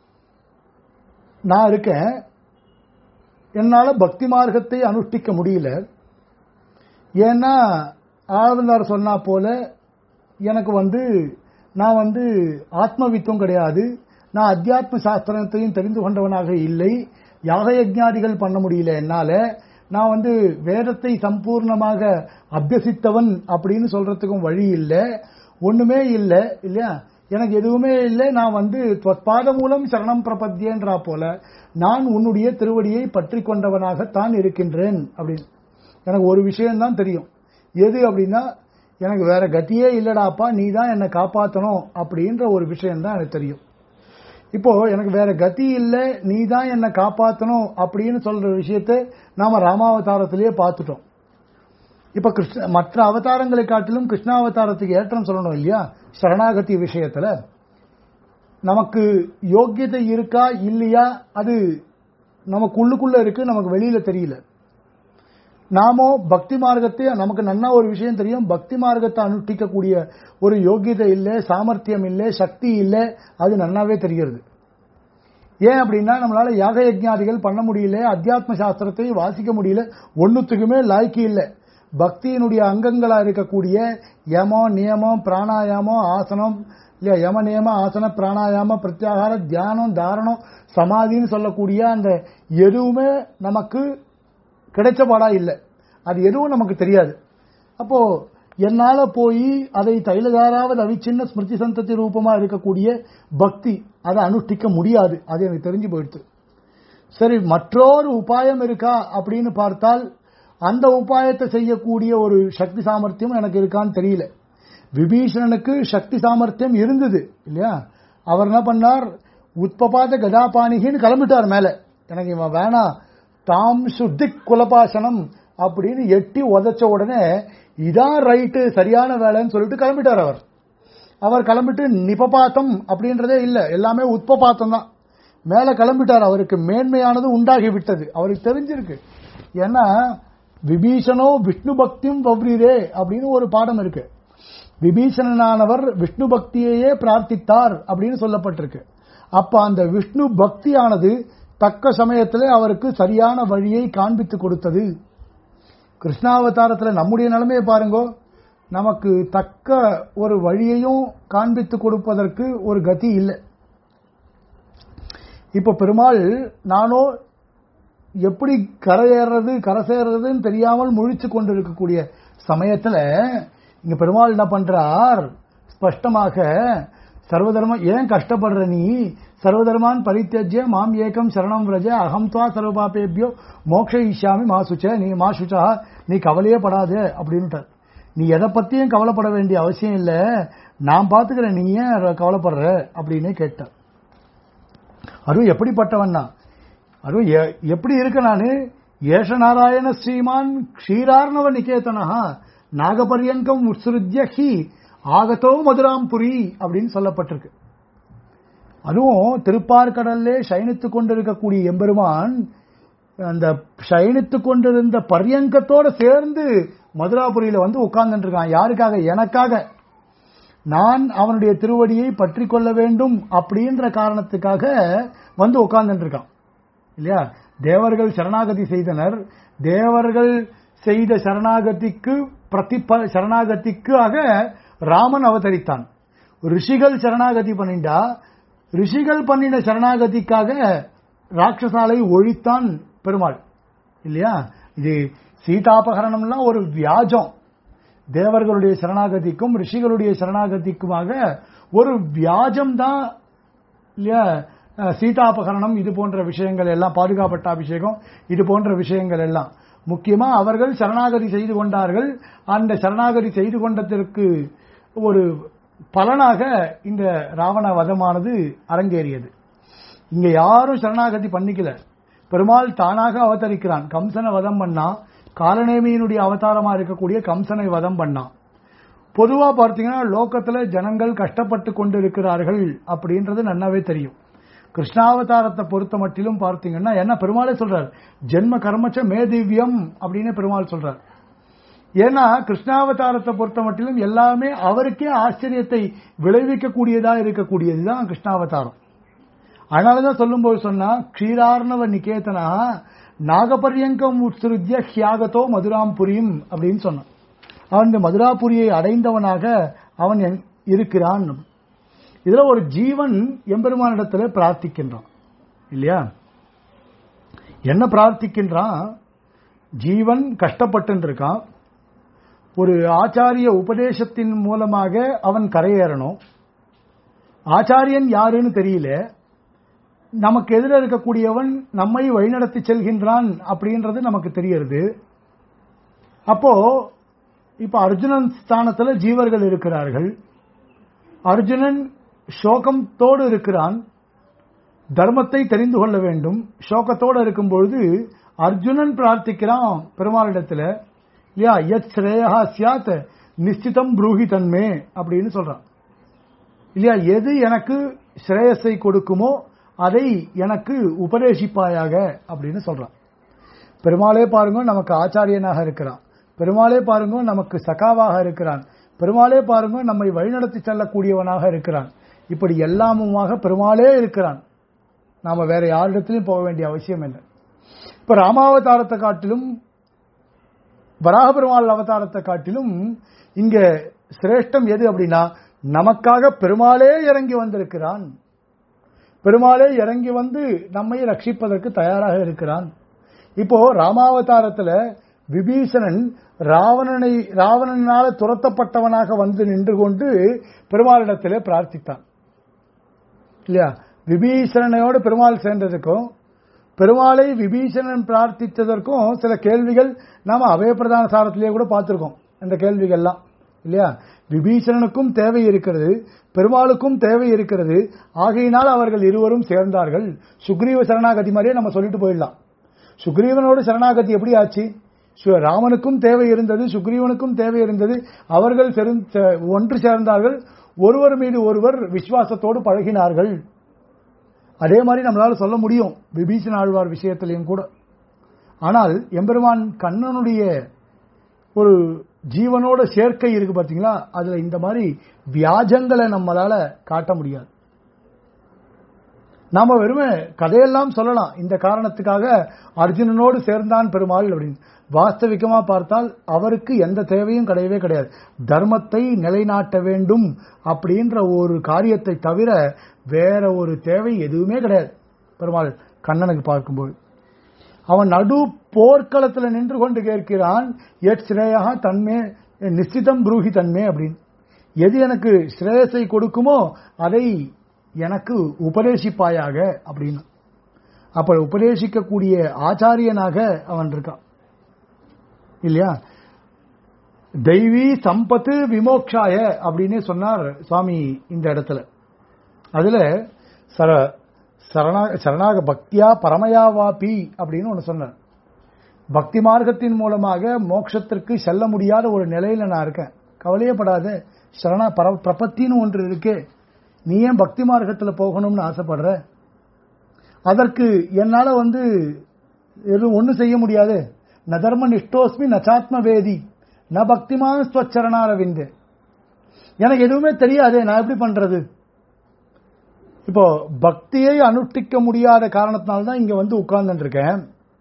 நான் இருக்கேன் என்னால பக்தி மார்க்கத்தை அனுஷ்டிக்க முடியல ஏன்னா ஆழ்ந்தார் சொன்னா போல எனக்கு வந்து நான் வந்து ஆத்மவித்துவம் கிடையாது நான் அத்தியாத்ம சாஸ்திரத்தையும் தெரிந்து கொண்டவனாக இல்லை யாக யஜ்ஞாதிகள் பண்ண முடியல என்னால நான் வந்து வேதத்தை சம்பூர்ணமாக அபியசித்தவன் அப்படின்னு சொல்றதுக்கும் வழி இல்லை ஒண்ணுமே இல்லை இல்லையா எனக்கு எதுவுமே இல்லை நான் வந்து பாத மூலம் சரணம் பிரபத்தியன்றா போல நான் உன்னுடைய திருவடியை பற்றி கொண்டவனாகத்தான் இருக்கின்றேன் அப்படின்னு எனக்கு ஒரு விஷயம்தான் தெரியும் எது அப்படின்னா எனக்கு வேற கத்தியே இல்லடாப்பா நீ தான் என்னை காப்பாற்றணும் அப்படின்ற ஒரு விஷயம் தான் எனக்கு தெரியும் இப்போ எனக்கு வேற கதி இல்லை நீ தான் என்னை காப்பாற்றணும் அப்படின்னு சொல்ற விஷயத்தை நாம ராமாவதாரத்திலேயே பார்த்துட்டோம் இப்ப கிருஷ்ண மற்ற அவதாரங்களை காட்டிலும் கிருஷ்ணாவதாரத்துக்கு ஏற்றம் சொல்லணும் இல்லையா சரணாகதி விஷயத்துல நமக்கு யோக்கியதை இருக்கா இல்லையா அது நமக்கு உள்ளுக்குள்ள இருக்கு நமக்கு வெளியில தெரியல நாமோ பக்தி மார்க்கத்தை நமக்கு நன்னா ஒரு விஷயம் தெரியும் பக்தி மார்க்கத்தை அனுஷ்டிக்கக்கூடிய ஒரு யோகியதை இல்லை சாமர்த்தியம் இல்லை சக்தி இல்லை அது நன்னாவே தெரிகிறது ஏன் அப்படின்னா நம்மளால யாக யஜ்ஞாதிகள் பண்ண முடியல அத்தியாத்ம சாஸ்திரத்தை வாசிக்க முடியல ஒன்னுத்துக்குமே லாய்க்கு இல்லை பக்தியினுடைய அங்கங்களா இருக்கக்கூடிய யமம் நியமம் பிராணாயாமம் ஆசனம் இல்லையா யம நியம ஆசன பிராணாயாம பிரத்யாகார தியானம் தாரணம் சமாதின்னு சொல்லக்கூடிய அந்த எதுவுமே நமக்கு கிடைச்ச பாடா இல்லை அது எதுவும் நமக்கு தெரியாது அப்போ என்னால போய் அதை தைலதாராவது அவிச்சின்ன ஸ்மிருதி சந்ததி ரூபமா இருக்கக்கூடிய பக்தி அதை அனுஷ்டிக்க முடியாது அது எனக்கு தெரிஞ்சு போயிடுது சரி மற்றொரு உபாயம் இருக்கா அப்படின்னு பார்த்தால் அந்த உபாயத்தை செய்யக்கூடிய ஒரு சக்தி சாமர்த்தியம் எனக்கு இருக்கான்னு தெரியல விபீஷணனுக்கு சக்தி சாமர்த்தியம் இருந்தது இல்லையா அவர் என்ன பண்ணார் உத்பபாத கதாபாணிகின்னு கிளம்பிட்டார் மேல எனக்கு இவன் வேணாம் தாம் சுத்திக் குலபாசனம் அப்படின்னு எட்டி உதைச்ச உடனே இதான் ரைட்டு சரியான வேலைன்னு சொல்லிட்டு கிளம்பிட்டார் அவர் அவர் கிளம்பிட்டு நிபபாத்தம் அப்படின்றதே இல்ல எல்லாமே உத்பபாத்தம் தான் மேல கிளம்பிட்டார் அவருக்கு மேன்மையானது உண்டாகி விட்டது அவருக்கு தெரிஞ்சிருக்கு ஏன்னா விபீஷணோ விஷ்ணு பக்தியும் பவ்ரீரே அப்படின்னு ஒரு பாடம் இருக்கு விபீஷணனானவர் விஷ்ணு பக்தியையே பிரார்த்தித்தார் அப்படின்னு சொல்லப்பட்டிருக்கு அப்ப அந்த விஷ்ணு பக்தியானது தக்க சமயத்தில் அவருக்கு சரியான வழியை காண்பித்து கொடுத்தது கிருஷ்ணாவதாரத்தில் நம்முடைய நிலைமையை பாருங்கோ நமக்கு தக்க ஒரு வழியையும் காண்பித்து கொடுப்பதற்கு ஒரு கதி இல்லை இப்ப பெருமாள் நானோ எப்படி கரையேறது கரை சேர்றதுன்னு தெரியாமல் முழிச்சு கொண்டு இருக்கக்கூடிய சமயத்துல இங்க பெருமாள் என்ன பண்றார் ஸ்பஷ்டமாக சர்வதர்ம ஏன் கஷ்டப்படுற நீ சர்வதர்மான் பரித்தியஜ்ய மாம் ஏகம் சரணம் விரஜ அகம் துவா சர்வபாபேபியோ மோக்ஷ இஷ்யாமி மாசுச்ச நீ மாசுச்சா நீ கவலையே படாத அப்படின்ட்டார் நீ எதை பத்தியும் கவலைப்பட வேண்டிய அவசியம் இல்ல நான் பாத்துக்கிறேன் நீ ஏன் கவலைப்படுற அப்படின்னு கேட்டார் அதுவும் எப்படிப்பட்டவன்னா அதுவும் எ- எப்படி இருக்க நானு ஏஷ நாராயண ஸ்ரீமான் க்ஷீரார்ணவ நிகேதனஹா நாகபரியங்கம் உத்சுருத்ய ஹி ஆகதோ மதுராம்புரி அப்படின்னு சொல்லப்பட்டிருக்கு அதுவும் திருப்பார்கடல்லே சயனித்துக் கொண்டிருக்கக்கூடிய எம்பெருமான் அந்த சயனித்துக் கொண்டிருந்த பர்யங்கத்தோட சேர்ந்து மதுராபுரியில வந்து உட்கார்ந்துட்டு இருக்கான் யாருக்காக எனக்காக நான் அவனுடைய திருவடியை பற்றி கொள்ள வேண்டும் அப்படின்ற காரணத்துக்காக வந்து உட்கார்ந்துட்டு இருக்கான் இல்லையா தேவர்கள் சரணாகதி செய்தனர் தேவர்கள் செய்த சரணாகதிக்கு பிரதி சரணாகதிக்காக ராமன் அவதரித்தான் ரிஷிகள் சரணாகதி பண்ணிண்டா ரிஷிகள் பண்ணின சரணாகதிக்காக ராட்சசாலை ஒழித்தான் பெருமாள் இல்லையா இது சீதாபகரணம்லாம் ஒரு வியாஜம் தேவர்களுடைய சரணாகதிக்கும் ரிஷிகளுடைய சரணாகதிக்குமாக ஒரு வியாஜம் தான் இல்லையா அஹ், சீதாபகரணம் இது போன்ற விஷயங்கள் எல்லாம் பாதுகாப்பட்ட அபிஷேகம் இது போன்ற விஷயங்கள் எல்லாம் முக்கியமா அவர்கள் சரணாகதி செய்து கொண்டார்கள் அந்த சரணாகதி செய்து கொண்டதற்கு ஒரு பலனாக இந்த ராவண வதமானது அரங்கேறியது இங்க யாரும் சரணாகதி பண்ணிக்கல பெருமாள் தானாக அவதரிக்கிறான் கம்சனை வதம் பண்ணா காலநேமியினுடைய அவதாரமா இருக்கக்கூடிய கம்சனை வதம் பண்ணான் பொதுவா பார்த்தீங்கன்னா லோகத்துல ஜனங்கள் கஷ்டப்பட்டு கொண்டிருக்கிறார்கள் அப்படின்றது நன்னாவே தெரியும் கிருஷ்ணாவதாரத்தை பொறுத்த மட்டிலும் பார்த்தீங்கன்னா என்ன பெருமாளே சொல்றார் ஜென்ம கர்மச்ச மே திவ்யம் அப்படின்னு பெருமாள் சொல்றார் ஏன்னா கிருஷ்ணாவதாரத்தை பொறுத்த மட்டிலும் எல்லாமே அவருக்கே ஆச்சரியத்தை விளைவிக்கக்கூடியதா இருக்கக்கூடியதுதான் கிருஷ்ணாவதாரம் அதனாலதான் சொல்லும்போது சொன்னா க்ஷீரார்ணவ நிகேதனா நாகபரியங்கம் உத்ருத்ய ஹியாகத்தோ மதுராம் புரியும் அப்படின்னு சொன்னான் அவன் இந்த மதுராபுரியை அடைந்தவனாக அவன் என்- இருக்கிறான் இதுல ஒரு ஜீவன் எம்பெருமானிடத்துல பிரார்த்திக்கின்றான் இல்லையா என்ன பிரார்த்திக்கின்றான் ஜீவன் கஷ்டப்பட்டு இருக்கான் ஒரு ஆச்சாரிய உபதேசத்தின் மூலமாக அவன் கரையேறணும் ஆச்சாரியன் யாருன்னு தெரியல நமக்கு எதிர இருக்கக்கூடியவன் நம்மை வழிநடத்தி செல்கின்றான் அப்படின்றது நமக்கு தெரியறது அப்போ இப்ப அர்ஜுனன் ஸ்தானத்துல ஜீவர்கள் இருக்கிறார்கள் அர்ஜுனன் சோகத்தோடு இருக்கிறான் தர்மத்தை தெரிந்து கொள்ள வேண்டும் சோகத்தோடு இருக்கும் பொழுது அர்ஜுனன் பிரார்த்திக்கிறான் பெருமாளிடத்துல இல்லையா எத் ஸ்ரேயா சியாத் நிச்சிதம் ப்ரூஹி தன்மே அப்படின்னு சொல்றான் இல்லையா எது எனக்கு ஸ்ரேயஸை கொடுக்குமோ அதை எனக்கு உபதேசிப்பாயாக அப்படின்னு சொல்றான் பெருமாளே பாருங்க நமக்கு ஆச்சாரியனாக இருக்கிறான் பெருமாளே பாருங்க நமக்கு சகாவாக இருக்கிறான் பெருமாளே பாருங்க நம்மை வழிநடத்தி செல்லக்கூடியவனாக இருக்கிறான் இப்படி எல்லாமுமாக பெருமாளே இருக்கிறான் நாம வேற யாரிடத்திலும் போக வேண்டிய அவசியம் இல்லை இப்ப ராமாவதாரத்தை காட்டிலும் வராக பெருமாள் அவதாரத்தை காட்டிலும் இங்க சிரேஷ்டம் எது அப்படின்னா நமக்காக பெருமாளே இறங்கி வந்திருக்கிறான் பெருமாளே இறங்கி வந்து நம்மை ரட்சிப்பதற்கு தயாராக இருக்கிறான் இப்போ ராமாவதாரத்துல விபீஷணன் ராவணனை ராவணனால துரத்தப்பட்டவனாக வந்து நின்று கொண்டு பெருமாளிடத்திலே பிரார்த்தித்தான் இல்லையா விபீஷணனையோடு பெருமாள் சேர்ந்ததுக்கும் பெருமாளை விபீஷணன் பிரார்த்தித்ததற்கும் சில கேள்விகள் நாம அபய பிரதான சாரத்திலேயே கூட பார்த்திருக்கோம் இந்த கேள்விகள்லாம் இல்லையா விபீஷணனுக்கும் தேவை இருக்கிறது பெருமாளுக்கும் தேவை இருக்கிறது ஆகையினால் அவர்கள் இருவரும் சேர்ந்தார்கள் சுக்ரீவ சரணாகதி மாதிரியே நம்ம சொல்லிட்டு போயிடலாம் சுக்ரீவனோடு சரணாகதி எப்படி ஆச்சு சு- ராமனுக்கும் தேவை இருந்தது சுக்ரீவனுக்கும் தேவை இருந்தது அவர்கள் செருந்- செ- ஒன்று சேர்ந்தார்கள் ஒருவர் மீது ஒருவர் விசுவாசத்தோடு பழகினார்கள் அதே மாதிரி நம்மளால சொல்ல முடியும் விபீஷண ஆழ்வார் விஷயத்திலையும் கூட ஆனால் எம்பெருமான் கண்ணனுடைய ஒரு ஜீவனோட சேர்க்கை இருக்கு பாத்தீங்களா அதுல இந்த மாதிரி வியாஜங்களை நம்மளால காட்ட முடியாது நாம வெறுமே கதையெல்லாம் சொல்லலாம் இந்த காரணத்துக்காக அர்ஜுனனோடு சேர்ந்தான் பெருமாள் அப்படின்னு வாஸ்தவிகமா பார்த்தால் அவருக்கு எந்த தேவையும் கிடையவே கிடையாது தர்மத்தை நிலைநாட்ட வேண்டும் அப்படின்ற ஒரு காரியத்தை தவிர வேற ஒரு தேவை எதுவுமே கிடையாது பெருமாள் கண்ணனுக்கு பார்க்கும்போது அவன் நடு போர்க்களத்தில் நின்று கொண்டு கேட்கிறான் எட் ஸ்ரேயா தன்மே நிச்சிதம் புரூஹி தன்மே அப்படின்னு எது எனக்கு ஸ்ரேயஸை கொடுக்குமோ அதை எனக்கு உபதேசிப்பாயாக அப்படின்னு அப்ப உபதேசிக்கக்கூடிய ஆச்சாரியனாக அவன் இருக்கான் இல்லையா தெய்வீ சம்பத்து விமோக்ஷாய அப்படின்னு சொன்னார் சுவாமி இந்த இடத்துல அதுல சர சரணா சரணாக பக்தியா பரமயா வாபி அப்படின்னு ஒன்று சொன்னார் பக்தி மார்க்கத்தின் மூலமாக மோட்சத்திற்கு செல்ல முடியாத ஒரு நிலையில நான் இருக்கேன் கவலையே படாத சரணா பர பிரபத்தின்னு ஒன்று இருக்கு நீ ஏன் பக்தி மார்க்கத்தில் போகணும்னு ஆசைப்படுற அதற்கு என்னால வந்து எதுவும் ஒன்றும் செய்ய முடியாது ந தர்ம நிஷ்டோஸ்மி நச்சாத்ம வேதி ந பக்திமான் ஸ்வச்சரணாரவிந்து எனக்கு எதுவுமே தெரியாதே நான் எப்படி பண்றது இப்போ பக்தியை அனுஷ்டிக்க முடியாத காரணத்தினால்தான் இங்க வந்து உட்கார்ந்துட்டு இருக்கேன்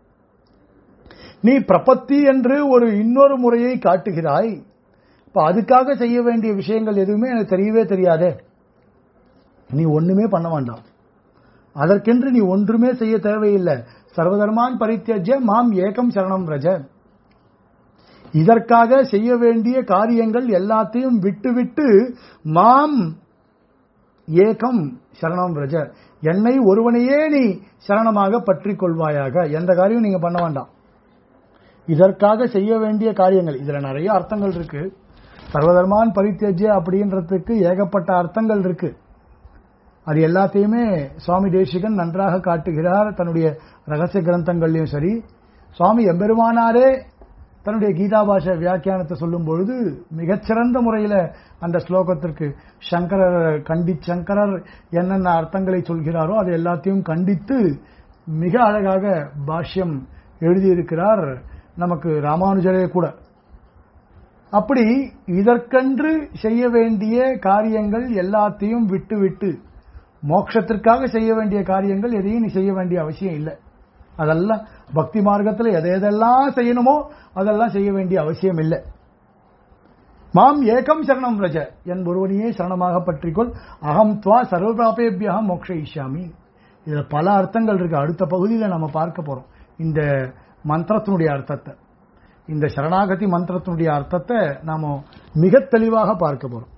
நீ பிரபத்தி என்று ஒரு இன்னொரு முறையை காட்டுகிறாய் இப்ப அதுக்காக செய்ய வேண்டிய விஷயங்கள் எதுவுமே எனக்கு தெரியவே தெரியாதே நீ ஒண்ணுமே பண்ண வேண்டாம் அதற்கென்று நீ ஒன்றுமே செய்ய தேவையில்லை சர்வதர்மான் பரித்தியஜ மாம் ஏகம் சரணம் ரஜ இதற்காக செய்ய வேண்டிய காரியங்கள் எல்லாத்தையும் விட்டுவிட்டு மாம் ஏகம் சரணம் ரஜ என்னை ஒருவனையே நீ சரணமாக பற்றிக் கொள்வாயாக எந்த காரியம் நீங்க பண்ண வேண்டாம் இதற்காக செய்ய வேண்டிய காரியங்கள் இதுல நிறைய அர்த்தங்கள் இருக்கு சர்வதர்மான் பரித்தியஜ அப்படின்றதுக்கு ஏகப்பட்ட அர்த்தங்கள் இருக்கு அது எல்லாத்தையுமே சுவாமி தேசிகன் நன்றாக காட்டுகிறார் தன்னுடைய ரகசிய கிரந்தங்கள்லயும் சரி சுவாமி எம்பெருமானாரே தன்னுடைய கீதா பாஷை வியாக்கியானத்தை சொல்லும் பொழுது மிகச்சிறந்த முறையில அந்த ஸ்லோகத்திற்கு சங்கரர் கண்டி சங்கரர் என்னென்ன அர்த்தங்களை சொல்கிறாரோ அது எல்லாத்தையும் கண்டித்து மிக அழகாக பாஷ்யம் எழுதியிருக்கிறார் நமக்கு ராமானுஜரே கூட அப்படி இதற்கென்று செய்ய வேண்டிய காரியங்கள் எல்லாத்தையும் விட்டு விட்டு மோட்சத்திற்காக செய்ய வேண்டிய காரியங்கள் எதையும் நீ செய்ய வேண்டிய அவசியம் இல்லை அதெல்லாம் பக்தி மார்க்கத்தில் எதை எதெல்லாம் செய்யணுமோ அதெல்லாம் செய்ய வேண்டிய அவசியம் இல்லை மாம் ஏகம் சரணம் ரஜ என் ஒருவனையே சரணமாக பற்றிக்கொள் அகம் துவா சர்வபாபேபியா மோக்ஷயிஷ்யாமி இதுல பல அர்த்தங்கள் இருக்கு அடுத்த பகுதியில் நம்ம பார்க்க போறோம் இந்த மந்திரத்தினுடைய அர்த்தத்தை இந்த சரணாகதி மந்திரத்தினுடைய அர்த்தத்தை நாம மிக தெளிவாக பார்க்க போறோம்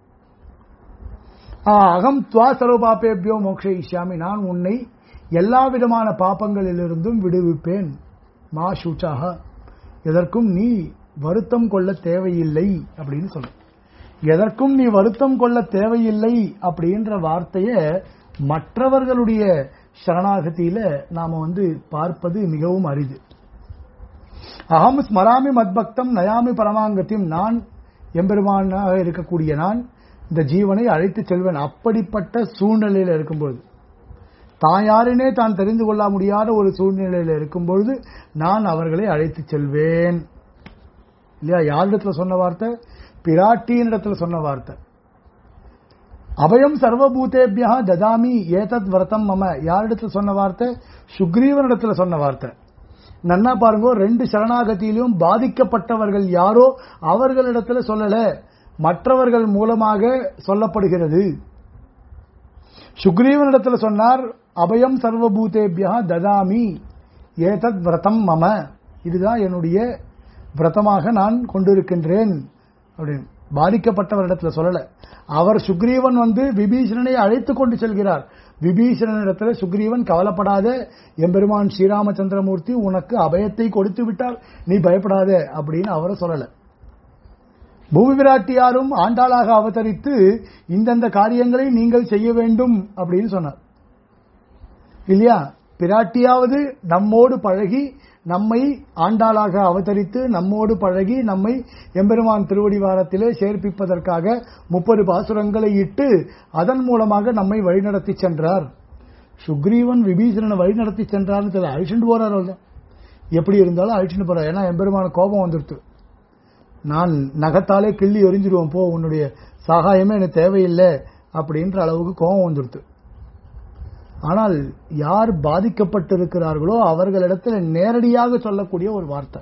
அகம் துவா சர்வபாபேபியோ மோக்ஷயிஷ்யாமி நான் உன்னை எல்லா விதமான பாப்பங்களிலிருந்தும் விடுவிப்பேன் மா சூச்சாக எதற்கும் நீ வருத்தம் கொள்ள தேவையில்லை அப்படின்னு சொல்ற எதற்கும் நீ வருத்தம் கொள்ள தேவையில்லை அப்படின்ற வார்த்தைய மற்றவர்களுடைய சரணாகதியில நாம வந்து பார்ப்பது மிகவும் அரிது அகம் ஸ்மராமி மத்பக்தம் நயாமி பரமாங்கத்தியும் நான் எம்பெருமானாக இருக்கக்கூடிய நான் இந்த ஜீவனை அழைத்து செல்வேன் அப்படிப்பட்ட சூழ்நிலையில் இருக்கும்பொழுது தான் யாருனே தான் தெரிந்து கொள்ள முடியாத ஒரு சூழ்நிலையில் இருக்கும் பொழுது நான் அவர்களை அழைத்து செல்வேன் இல்லையா யாரிடத்துல சொன்ன வார்த்தை பிராட்டியின் இடத்துல சொன்ன வார்த்தை அபயம் சர்வபூதேபியா ததாமி ஏதத் விரதம் மம யாரிடத்துல சொன்ன வார்த்தை சுக்ரீவனிடத்துல சொன்ன வார்த்தை நன்னா பாருங்க ரெண்டு சரணாகத்தியிலும் பாதிக்கப்பட்டவர்கள் யாரோ அவர்களிடத்துல சொல்லல மற்றவர்கள் மூலமாக சொல்லப்படுகிறது சுக்ரீவனிடத்துல சொன்னார் அபயம் சர்வபூதேபியா ததாமி ஏதத் விரதம் மம இதுதான் என்னுடைய விரதமாக நான் கொண்டிருக்கின்றேன் அப்படின்னு பாதிக்கப்பட்டவரிடத்துல சொல்லல அவர் சுக்ரீவன் வந்து விபீஷணனை அழைத்து கொண்டு செல்கிறார் விபீஷணனிடத்துல சுக்ரீவன் கவலைப்படாத எம்பெருமான் ஸ்ரீராமச்சந்திரமூர்த்தி உனக்கு அபயத்தை கொடுத்து விட்டார் நீ பயப்படாத அப்படின்னு அவரை சொல்லல பூமி விராட்டியாரும் ஆண்டாளாக அவதரித்து இந்தந்த காரியங்களை நீங்கள் செய்ய வேண்டும் அப்படின்னு சொன்னார் இல்லையா பிராட்டியாவது நம்மோடு பழகி நம்மை ஆண்டாளாக அவதரித்து நம்மோடு பழகி நம்மை எம்பெருமான் திருவடிவாரத்திலே சேர்ப்பிப்பதற்காக முப்பது பாசுரங்களை இட்டு அதன் மூலமாக நம்மை வழிநடத்தி சென்றார் சுக்ரீவன் விபீஷணனை வழிநடத்தி சென்றார்னு தெரியல அழிச்சுட்டு போறார் அவர்தான் எப்படி இருந்தாலும் அழிச்சுட்டு போறார் ஏன்னா எம்பெருமான கோபம் வந்துடுத்து நான் நகத்தாலே கிள்ளி எரிஞ்சிருவோம் போ உன்னுடைய சகாயமே எனக்கு தேவையில்லை அப்படின்ற அளவுக்கு கோபம் வந்துடுத்து ஆனால் யார் பாதிக்கப்பட்டிருக்கிறார்களோ அவர்களிடத்தில் நேரடியாக சொல்லக்கூடிய ஒரு வார்த்தை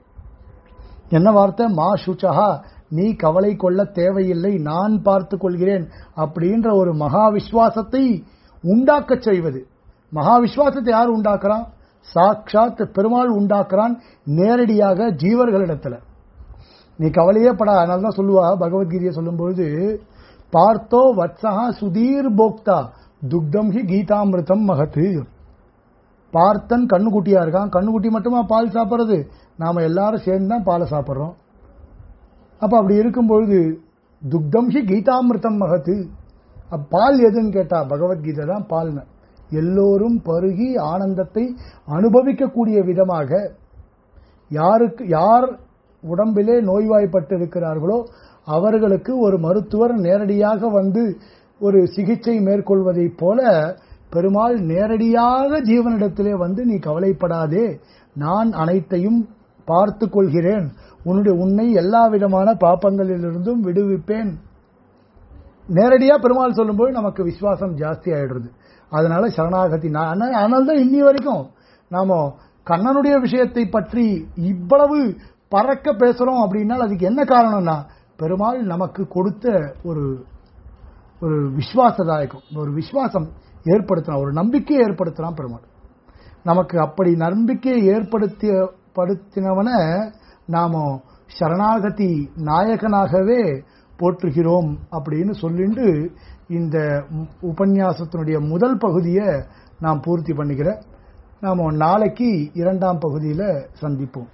என்ன வார்த்தை மா சுச்சகா நீ கவலை கொள்ள தேவையில்லை நான் பார்த்துக் கொள்கிறேன் அப்படின்ற ஒரு மகா விஸ்வாசத்தை உண்டாக்க செய்வது மகா விஸ்வாசத்தை யார் உண்டாக்குறான் சாட்சாத் பெருமாள் உண்டாக்குறான் நேரடியாக ஜீவர்களிடத்துல நீ கவலையே படா அதனால தான் சொல்லுவா பகவத்கீதையை சொல்லும்பொழுது பார்த்தோ வத்சகா சுதீர் போக்தா துக்தம் ஹி கீதாமிருதம் மகத்து பார்த்தன் கண்ணுக்குட்டியா இருக்கான் கண்ணுக்குட்டி மட்டுமா பால் சாப்பிட்றது நாம எல்லாரும் சேர்ந்து தான் பாலை சாப்பிட்றோம் அப்ப அப்படி இருக்கும்பொழுது துக்தம் ஹி கீதாமிருதம் மகத்து பால் எதுன்னு கேட்டா பகவத்கீதை தான் பால்னு எல்லோரும் பருகி ஆனந்தத்தை அனுபவிக்கக்கூடிய விதமாக யாருக்கு யார் உடம்பிலே நோய்வாய்ப்பட்டு இருக்கிறார்களோ அவர்களுக்கு ஒரு மருத்துவர் நேரடியாக வந்து ஒரு சிகிச்சை மேற்கொள்வதைப் போல பெருமாள் நேரடியாக ஜீவனிடத்திலே வந்து நீ கவலைப்படாதே நான் அனைத்தையும் பார்த்து கொள்கிறேன் உன்னுடைய உன்னை எல்லா விதமான பாப்பங்களிலிருந்தும் விடுவிப்பேன் நேரடியா பெருமாள் சொல்லும்போது நமக்கு விசுவாசம் ஜாஸ்தி ஆயிடுறது அதனால சரணாகதி அதனால தான் இன்னி வரைக்கும் நாம கண்ணனுடைய விஷயத்தை பற்றி இவ்வளவு பறக்க பேசுறோம் அப்படின்னா அதுக்கு என்ன காரணம்னா பெருமாள் நமக்கு கொடுத்த ஒரு ஒரு விசுவாசதாயகம் ஒரு விசுவாசம் ஏற்படுத்தினா ஒரு நம்பிக்கையை ஏற்படுத்தினான் பெருமாள் நமக்கு அப்படி நம்பிக்கையை ஏற்படுத்திய படுத்தினவன நாம சரணாகதி நாயகனாகவே போற்றுகிறோம் அப்படின்னு சொல்லிட்டு இந்த உபன்யாசத்தினுடைய முதல் பகுதியை நாம் பூர்த்தி பண்ணிக்கிறேன் நாம நாளைக்கு இரண்டாம் பகுதியில் சந்திப்போம்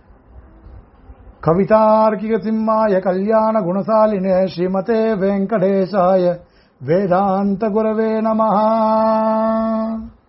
கவிதார்க்கிக சிம்மாய கல்யாண குணசாலினே ஸ்ரீமதே வெங்கடேசாய வேதாந்த குரவே நமஹா